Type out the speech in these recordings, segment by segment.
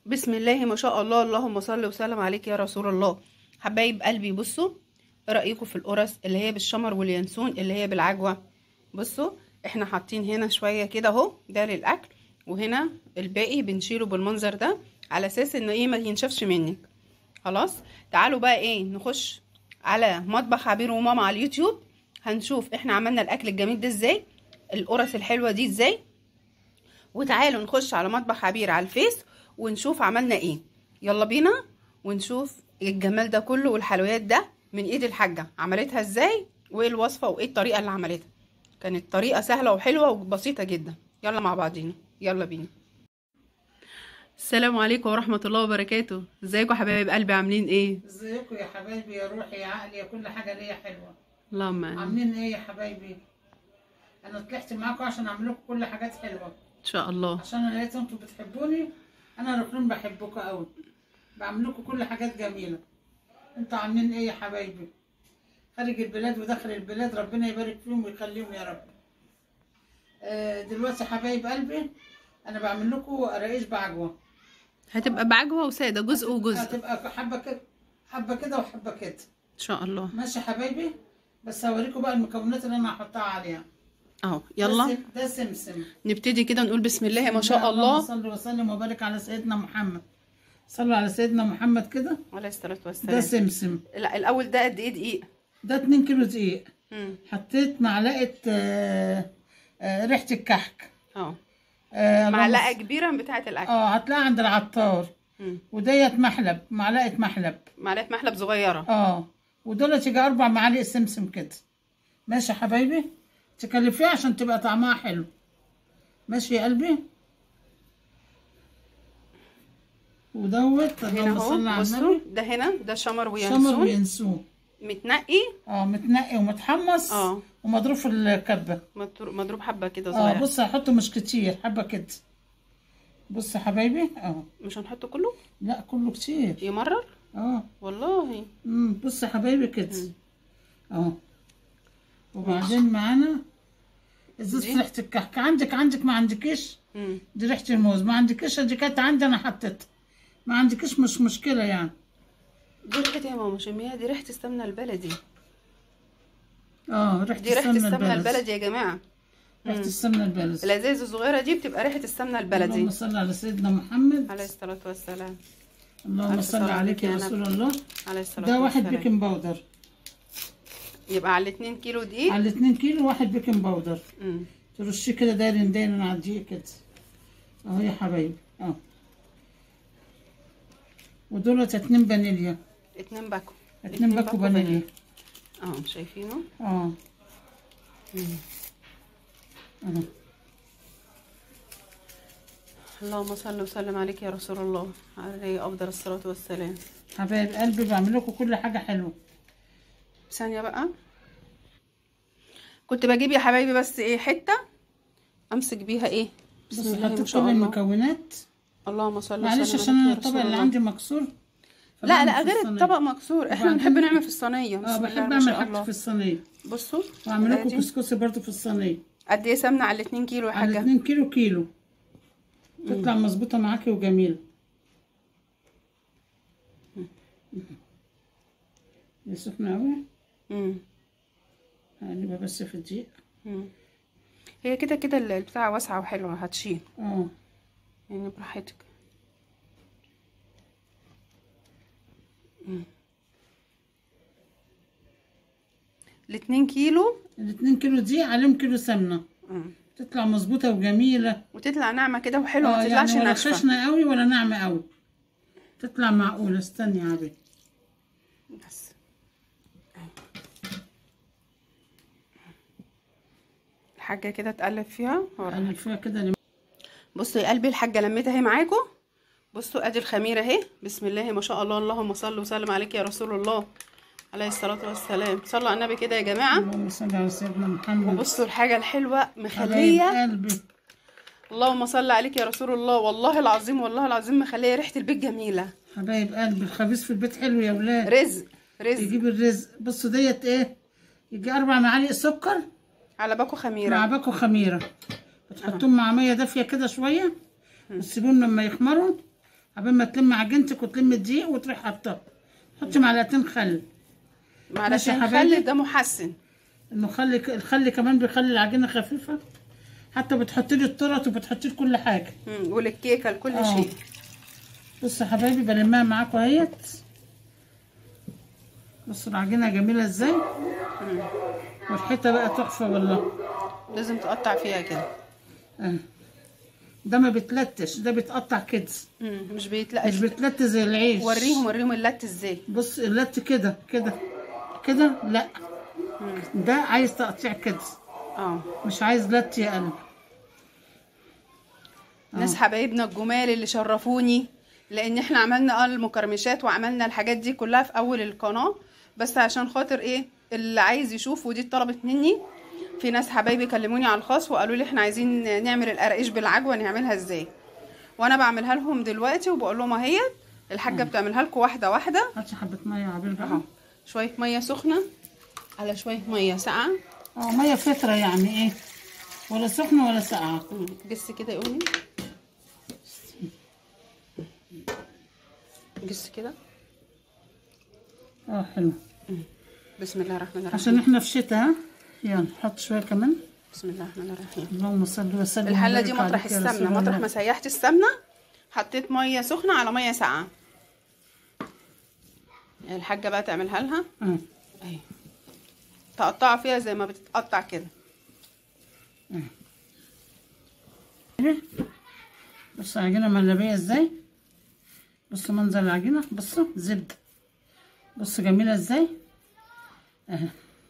بسم الله ما شاء الله اللهم صل وسلم عليك يا رسول الله حبايب قلبي بصوا ايه رايكم في القرص اللي هي بالشمر واليانسون اللي هي بالعجوه بصوا احنا حاطين هنا شويه كده اهو ده للاكل وهنا الباقي بنشيله بالمنظر ده على اساس ان ايه ما ينشفش منك خلاص تعالوا بقى ايه نخش على مطبخ عبير وماما على اليوتيوب هنشوف احنا عملنا الاكل الجميل ده ازاي القرص الحلوه دي ازاي وتعالوا نخش على مطبخ عبير على الفيس ونشوف عملنا ايه يلا بينا ونشوف الجمال ده كله والحلويات ده من ايد الحاجه عملتها ازاي وايه الوصفه وايه الطريقه اللي عملتها كانت طريقه سهله وحلوه وبسيطه جدا يلا مع بعضينا يلا بينا السلام عليكم ورحمه الله وبركاته ازيكم حبايب قلبي عاملين ايه ازيكم يا حبايبي يا روحي يا عقلي يا كل حاجه ليا حلوه اللهم امين عاملين ايه يا حبايبي انا طلعت معاكم عشان اعمل لكم كل حاجات حلوه ان شاء الله عشان انا لقيت انتوا بتحبوني انا ركنين بحبكم قوي بعمل لكم كل حاجات جميله انتوا عاملين ايه يا حبايبي خارج البلاد وداخل البلاد ربنا يبارك فيهم ويخليهم يا رب آه، دلوقتي حبايب قلبي انا بعمل لكم قراقيش بعجوه هتبقى بعجوه وساده جزء وجزء هتبقى حبه كده حبه كده وحبه كده ان شاء الله ماشي يا حبايبي بس هوريكم بقى المكونات اللي انا هحطها عليها اهو ده يلا سم- ده سمسم نبتدي كده نقول بسم الله ما شاء اللهم الله صل وسلم وبارك على سيدنا محمد صلوا على سيدنا محمد كده عليه الصلاه ده والسلام سمسم لا الاول ده قد ايه دقيق ده 2 كيلو دقيق مم. حطيت معلقه آه، آه، ريحه الكحك اه آه، اللهم معلقه ص- كبيره من بتاعه الاكل اه هتلاقيها عند العطار مم. وديت محلب معلقه محلب معلقه محلب صغيره اه ودول تيجي اربع معالق سمسم كده ماشي يا حبايبي تكلفيها عشان تبقى طعمها حلو ماشي يا قلبي ودوت هنا اللهم صل اهو على بصوا النبي ده هنا ده شمر شمر وينسون وينسوه متنقي اه متنقي ومتحمص اه. ومضروب في الكبه مضر- مضروب حبه كده اه صغيره بص هحطه مش كتير حبه كده بص يا حبايبي اه مش هنحطه كله لا كله كتير يمرر اه والله امم بص يا حبايبي كده اهو وبعدين معانا ازازه دي؟ ريحه الكحك عندك عندك ما عندكيش مم. دي ريحه الموز ما عندكيش دي كانت عندي انا حطيتها ما عندكيش مش مشكله يعني دي ريحه ايه يا ماما شميها دي ريحه السمنه البلدي اه ريحه دي ريحه السمنه السمنه البلدي البلدي يا جماعه ريحه السمنه البلدي الازاز الصغيره دي بتبقى ريحه السمنه البلدي اللهم صل على سيدنا محمد عليه الصلاه والسلام اللهم ألف صل صلاة عليك يا عليك يا رسول الله عليه الصلاه ده واحد والسلام بيكنج باودر يبقى على 2 كيلو دقيق على 2 كيلو واحد بيكنج باودر مم. ترشيه كده داير داير على الدقيق كده اهو يا حبايبي اهو ودولت اتنين فانيليا اتنين باكو اتنين باكو فانيليا اه شايفينه اه اهو اللهم صل وسلم عليك يا رسول الله عليه افضل الصلاه والسلام حبايب قلبي بعمل لكم كل حاجه حلوه ثانيه بقى كنت بجيب يا حبايبي بس ايه حته امسك بيها ايه بس بسم الله ما حطيت شاء كل الله المكونات اللهم صل وسلم معلش عليك عشان يا انا رسول الطبق اللي الله. عندي مكسور لا فبعمل لا في غير الصينية. الطبق مكسور احنا وبعدين- بنحب نعمل في الصينيه اه بسم الله بحب ما اعمل شاء حاجتي الله في الصينيه بصوا واعمل لكم ادي. كسكسي برضو في الصينيه قد ايه سمنه على 2 كيلو يا على حاجه 2 كيلو كيلو تطلع مظبوطه معاكي وجميله هي سخنه قوي مم. هنبقى بس في الدقيق مم. هي كده كده البتاع واسعه وحلوه هتشيل اه يعني براحتك الاتنين كيلو الاتنين كيلو دي عليهم كيلو سمنه مم. تطلع مظبوطه وجميله وتطلع ناعمه كده وحلوه ما اه تطلعش يعني ولا ناشفه خشنه قوي ولا ناعمه قوي تطلع معقوله استني يا عبي بس الحاجه كده تقلب فيها قلب فيها كده لم- بصوا يا قلبي الحاجه لميتها اهي معاكم بصوا ادي الخميره اهي بسم الله ما شاء الله اللهم صل وسلم عليك يا رسول الله عليه الصلاه والسلام صلوا على النبي كده يا جماعه اللهم صل على سيدنا محمد وبصوا الحاجه الحلوه حبايب مخليه قلبي اللهم صل عليك يا رسول الله والله العظيم والله العظيم مخليه ريحه البيت جميله حبايب قلبي الخبيث في البيت حلو يا ولاد رزق رزق يجيب الرزق بصوا ديت ايه يجي اربع معالق سكر على باكو مع خميره باكو خميره بتحطوهم مع ميه دافيه كده شويه وتسيبوهم لما يخمروا قبل ما تلم عجينتك وتلم الدقيق وتروح حاطاه حطي معلقتين خل ماشي يا معلقتين حبايبي. خل ده محسن انه خلي الخل كمان بيخلي العجينه خفيفه حتى بتحطي لي الترط وبتحطي لي كل حاجه مم. وللكيكه لكل آه. شيء بصوا يا حبايبي بلمها معاكم اهيت بصوا العجينه جميله ازاي والحته بقى تحفه والله لازم تقطع فيها كده آه. ده ما بتلتش ده بيتقطع كده مم. مش بيتلقى مش بتلت زي العيش وريهم وريهم اللت ازاي بص اللت كده كده كده لا ده عايز تقطيع كده اه مش عايز لت يا قلب ناس حبايبنا الجمال اللي شرفوني لان احنا عملنا اه المكرمشات وعملنا الحاجات دي كلها في اول القناه بس عشان خاطر ايه اللي عايز يشوف ودي اتطلبت مني في ناس حبايبي كلموني على الخاص وقالوا لي احنا عايزين نعمل القراقيش بالعجوه نعملها ازاي وانا بعملها لهم دلوقتي وبقول لهم اهي الحاجه بتعملها لكم واحده واحده هاتي حبه ميه يا عبير اهو بقى شويه ميه سخنه على شويه ميه ساقعه اه ميه فتره يعني ايه ولا سخنه ولا ساقعه مم. جس كده يقولي جس كده اه حلو بسم الله الرحمن الرحيم عشان احنا في شتاء ها يلا نحط شويه كمان بسم الله الرحمن الرحيم اللهم صل وسلم الحله وبارك دي مطرح عليك يا رسول السمنه مطرح الله. ما سيحت السمنه حطيت ميه سخنه على ميه ساقعه الحاجه بقى تعملها لها اه اهي تقطعها فيها زي ما بتتقطع كده بصوا العجينه مهلبيه ازاي بصوا منظر العجينه بصوا زبده بصوا جميله ازاي اهي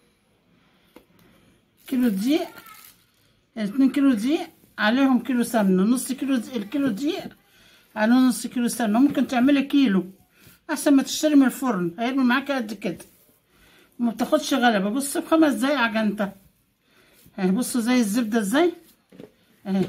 كيلو دقيق اتنين كيلو دقيق عليهم كيلو سمنه نص كيلو دقيق الكيلو دقيق عليه نص كيلو سمنه ممكن تعملي كيلو احسن ما تشتري من الفرن هيرمي معاكي قد كده وما بتاخدش غلبه بصوا في خمس دقايق عجنتها اهي بصوا زي الزبده ازاي اهي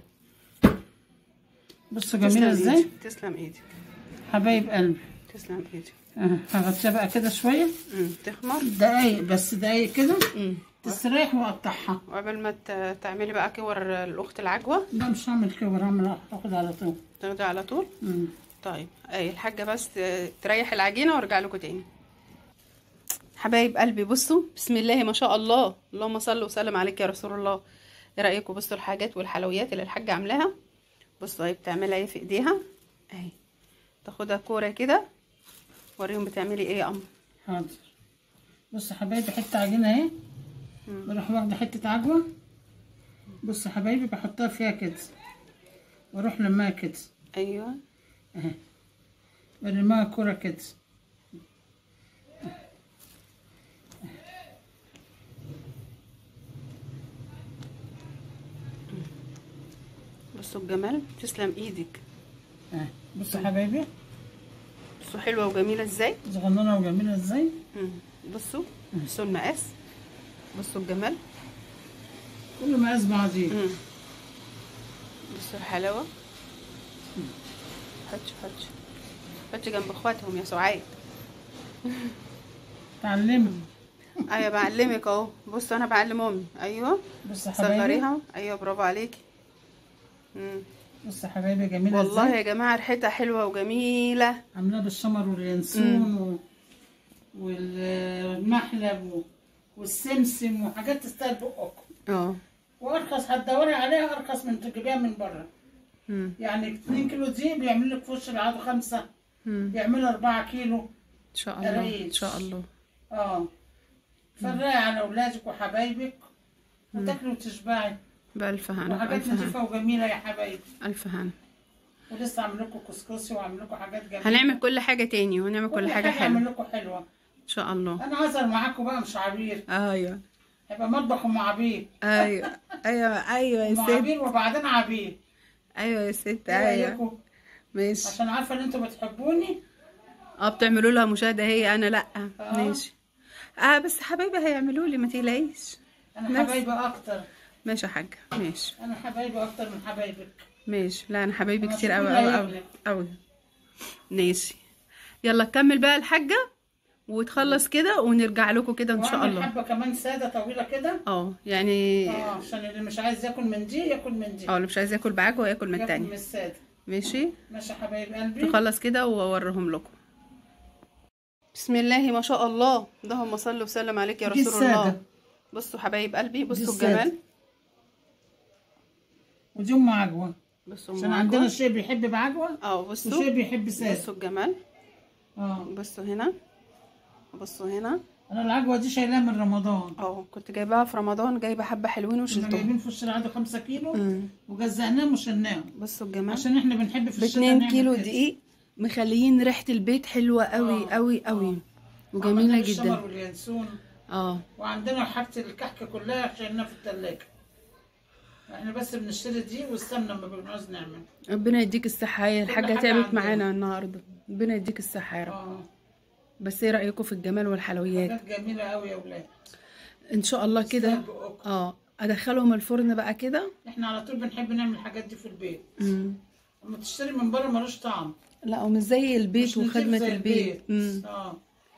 بصوا جميله تسلم ازاي ايدك تسلم ايدك حبايب قلبي تسلم ايدك اهي هغطيها بقى كده شويه امم تخمر دقايق بس دقايق كده امم تستريح واقطعها وقبل ما ت- تعملي بقى كور الاخت العجوه لا مش هعمل كور هعمل اخد على طول تاخدي على طول مم. طيب اي الحاجه بس ت- تريح العجينه وارجع لكم تاني حبايب قلبي بصوا بسم الله ما شاء الله اللهم صل وسلم عليك يا رسول الله ايه رايكم بصوا الحاجات والحلويات اللي الحاجه عاملاها بصوا هي بتعملها ايه في ايديها اهي تاخدها كوره كده وريهم بتعملي ايه يا قمر حاضر بصوا يا حبايبي حته عجينه اهي بروح واخده حته عجوه بصوا يا حبايبي بحطها فيها كده واروح لماها كده ايوه اهي بلمها كوره كده بصوا الجمال تسلم ايدك اهي بصوا يا حبايبي بصوا حلوه وجميله ازاي صغننه وجميله ازاي مم. بصوا بصوا المقاس بصوا الجمال كل مقاس بعضيه مم. بصوا الحلاوة حطش حطش حطش جنب اخواتهم يا سعاد تعلمي ايوه بعلمك اهو بصوا انا بعلم امي ايوه بصوا يا حبايبي صغريها ايوه برافو عليكي مم. بصوا يا حبايبي جميله والله ازاي يا جماعه ريحتها حلوه وجميله عاملاه بالشمر واليانسون و... والمحلب و... والسمسم وحاجات تستاهل بقكم اه وارخص هتدوري عليها ارخص من تجيبيها من بره مم. يعني 2 كيلو دقيق بيعمل لك في وش العادة خمسة مم. بيعمل 4 كيلو ان شاء الله ان قرايش. شاء الله اه فرقي على اولادك وحبايبك وتاكلي وتشبعي بألف هنا وحاجات ألف هنا نظيفة وجميلة يا حبايبي ألف هنا ولسه عامل لكم كسكسي وعامل لكم حاجات جميلة هنعمل كل حاجة تاني ونعمل كل حاجة عامل حلوة لكم حلوة إن شاء الله انا هزر معاكم بقى مش عبير أيوه هيبقى مطبخ ام عبير أيوه أيوه أيوه يا ام ست عبير وبعدين عبير أيوه يا ست ايه أيوه رايكم ماشي عشان عارفه ان انتوا بتحبوني اه بتعملوا لها مشاهدة هي أنا لأ آه. ماشي اه بس حبايبي هيعملوا لي ما تقلقيش انا ناس. حبايبي اكتر ماشي يا حاجة ماشي انا حبايبي اكتر من حبايبك ماشي لا أنا حبايبي أنا كتير شكلي أوي أوي أوي هيغلب. أوي ماشي يلا نكمل بقى الحاجة وتخلص كده ونرجع لكم كده إن شاء وأعمل الله حبه كمان ساده طويله كده اه يعني اه عشان اللي مش عايز ياكل من دي ياكل من دي اه اللي مش عايز ياكل بعجوة ياكل من ياكل التانية من الساده ماشي ماشي يا حبايب قلبي نخلص كده واوريهم لكم بسم الله ما شاء الله اللهم صل وسلم عليك يا دي رسول الله السادة. بصوا حبايب قلبي بصوا السادة. الجمال ودي ام عجوه بصوا عشان معاكم. عندنا شيء بيحب بعجوه اه وشيء بصوا بيحب ساد بصوا الجمال اه بصوا هنا بصوا هنا انا العجوه دي شايلاها من رمضان اه كنت جايباها في رمضان جايبه حبه حلوين كنا وشلتهم جايبين في الشارع ده 5 كيلو مم. وجزأناهم وشلناهم بصوا الجمال عشان احنا بنحب في ب الشتاء 2 نعمل كيلو كده. دقيق مخليين ريحه البيت حلوه قوي آه. قوي قوي وعملنا وجميله الشمر جدا واليانسون اه وعندنا حاجة الكحك كلها شايلينها في التلاجة احنا بس بنشتري دي والسمنة ما بنعوز نعمل ربنا يديك الصحه هي كل الحاجه حاجة تعبت عندنا. معانا النهارده ربنا يديك الصحه يا رب اه بس ايه رايكم في الجمال والحلويات حاجات جميلة قوي يا ولاد ان شاء الله كده تستاهل بقكم. اه ادخلهم الفرن بقى كده احنا على طول بنحب نعمل الحاجات دي في البيت مم. لما تشتري من بره ملوش طعم لا ومش زي البيت مش نضيف وخدمه زي البيت مم. اه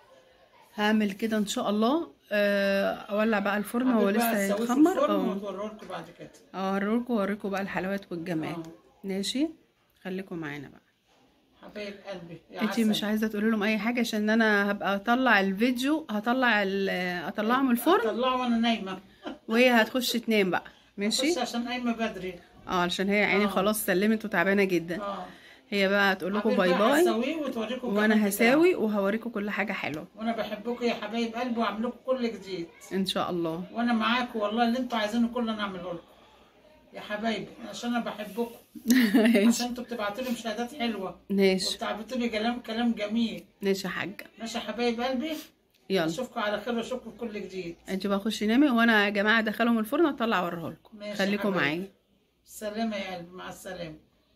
هعمل كده ان شاء الله آه، اولع بقى الفرن هو حبيبي بقى لسه تسويه في هيتخمر الفرن اه وتوريه لكم بعد كده اوريكم واوريكم بقى الحلويات والجمال اه ماشي خليكم معانا بقى حبايب قلبي يا انتي مش عسل. عايزه تقولي لهم اي حاجه عشان انا هبقى اطلع الفيديو هطلع ال- اطلعه من الفرن طلعه وانا نايمة وهي هتخش تنام بقى ماشي ماشي عشان قايمة بدري اه علشان هي عيني اه. خلاص سلمت وتعبانه جدا اه هي بقى هتقول لكم حبيبي باي بقى باي هتسويه وتوريكم الجمال وانا بتاعه. هساوي وهوريكم كل حاجه حلوه وانا بحبكم يا حبايب قلبي واعمل لكم كل جديد ان شاء الله وانا معاكم والله اللي انتوا عايزينه كله انا اعمله لكم يا حبايبي عشان انا بحبكم عشان انتوا بتبعتوا لي مشاهدات حلوه ماشي وبتبعتوا لي كلام كلام جميل ماشي يا حاجه ماشي يا حبايب قلبي يلا اشوفكم على خير واشوفكم في كل جديد انتي بقى خشي نامي وانا يا جماعه ادخلهم الفرن اطلع اوريه لكم ماشي يا خليكم حبايبي. معايا سلامة يا قلبي مع السلامة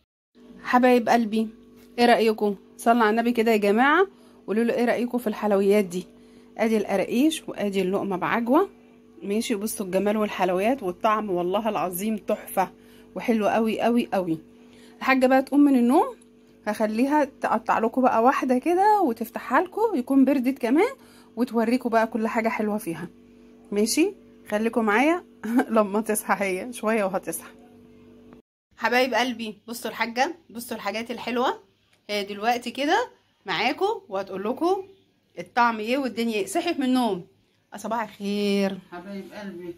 حبايب قلبي ايه رايكم صلوا على النبي كده يا جماعه قولوا له ايه رايكم في الحلويات دي ادي القراقيش وادي اللقمه بعجوه ماشي بصوا الجمال والحلويات والطعم والله العظيم تحفه وحلو قوي قوي قوي الحاجه بقى تقوم من النوم هخليها تقطع لكم بقى واحده كده وتفتحها لكم يكون بردت كمان وتوريكم بقى كل حاجه حلوه فيها ماشي خليكم معايا لما تصحى هي شويه وهتصحى حبايب قلبي بصوا الحاجه بصوا الحاجات الحلوه هي دلوقتي كده معاكم وهتقول لكم الطعم ايه والدنيا ايه صحيت من النوم صباح الخير حبايب قلبي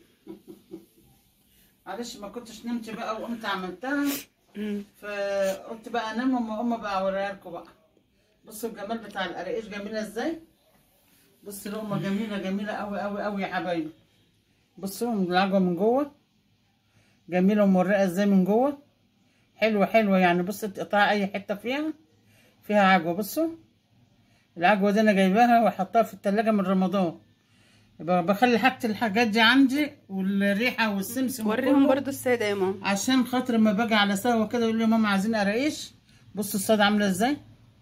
معلش ما كنتش نمت بقى وقمت عملتها فقلت بقى انام وما اقوم بقى اوريها لكم بقى بصوا الجمال بتاع القراقيش جميله ازاي بص لقمه جميله جميله قوي قوي قوي يا حبايبي بصوا العجوه من جوه جميله ومورقه ازاي من جوه حلوه حلوه يعني بص تقطع اي حته فيها فيها عجوه بصوا العجوه دي انا جايباها وحطها في التلاجة من رمضان يبقى بخلي حاجه الحاجات دي عندي والريحه والسمسم وريهم وكله. برضو الساده يا ماما عشان خاطر لما باجي على سوا كده يقول لي يا ماما عايزين قراقيش بص الصاده عامله ازاي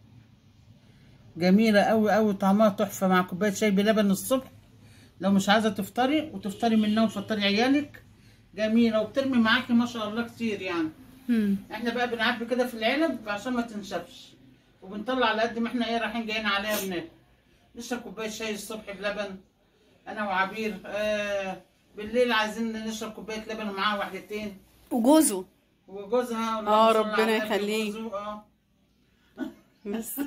جميله قوي قوي طعمها تحفه مع كوبايه شاي بلبن الصبح لو مش عايزه تفطري وتفطري منها وتفطري عيالك جميله وبترمي معاكي ما شاء الله كتير يعني مم. احنا بقى بنعبي كده في العلب عشان ما تنشفش وبنطلع على قد ما احنا ايه رايحين جايين عليها بناكل نشرب كوبايه شاي الصبح بلبن انا وعبير آه بالليل عايزين نشرب كوبايه لبن ومعاها واحدتين وجوزه وجوزها اللهم آه، صل ربنا على النبي يخليه. وجوزه، اه بس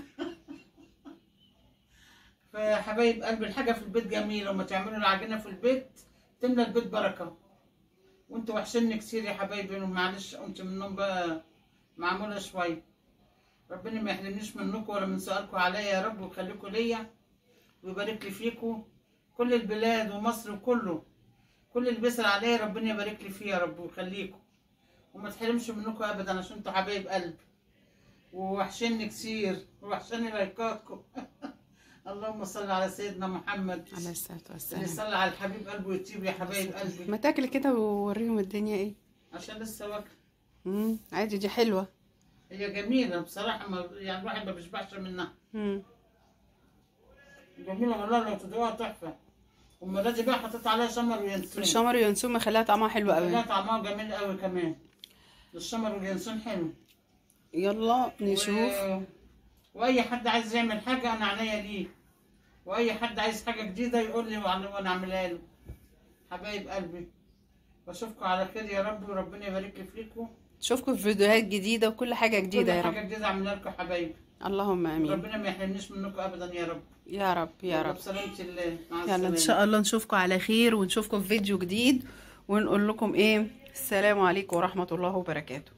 فحبايب قلبي الحاجه في البيت جميله وما تعملوا العجينه في البيت تملى البيت بركه وانتوا وحشني كتير يا حبايبي معلش قمت من النوم بقى معموله شويه ربنا ما يحرمنيش منكم ولا من سؤالكم عليا يا رب ويخليكم ليا ويبارك لي فيكم كل البلاد ومصر وكله كل اللي بيسأل عليا ربنا يبارك لي فيه يا رب ويخليكم وما تحرمش منكم ابدا عشان انتوا حبايب قلبي ووحشني كتير ووحشني لايكاتكم اللهم صل على سيدنا محمد عليه الصلاه اللي والسلام يصلي على الحبيب قلبه ويطيب يا حبايب قلبي ما تاكل كده ووريهم الدنيا ايه عشان لسه واكل مم. عادي دي حلوه هي جميله بصراحه ما يعني الواحد ما بيشبعش منها مم. جميله والله لو تدوقها تحفه والمره دي بقى حطيت عليها شمر وينسون الشمر ينسون مخليها طعمها حلو لا قوي طعمها جميل قوي كمان الشمر واليانسون حلو يلا نشوف و... واي حد عايز يعمل حاجه انا عينيا ليه واي حد عايز حاجه جديده يقول لي وأنا- وانا اعملها له حبايب قلبي بشوفكم على خير يا رب وربنا يبارك لي فيكم نشوفكم في فيديوهات جديده وكل حاجه جديده يا كل رب حاجه جديده عملنا لكم حبايبي اللهم امين ربنا ما يحرمنيش منكم ابدا يا رب يا رب يا رب بسلامة الله مع يلا ان السلامه شاء الله نشوفكم على خير ونشوفكم في فيديو جديد ونقول لكم ايه السلام عليكم ورحمه الله وبركاته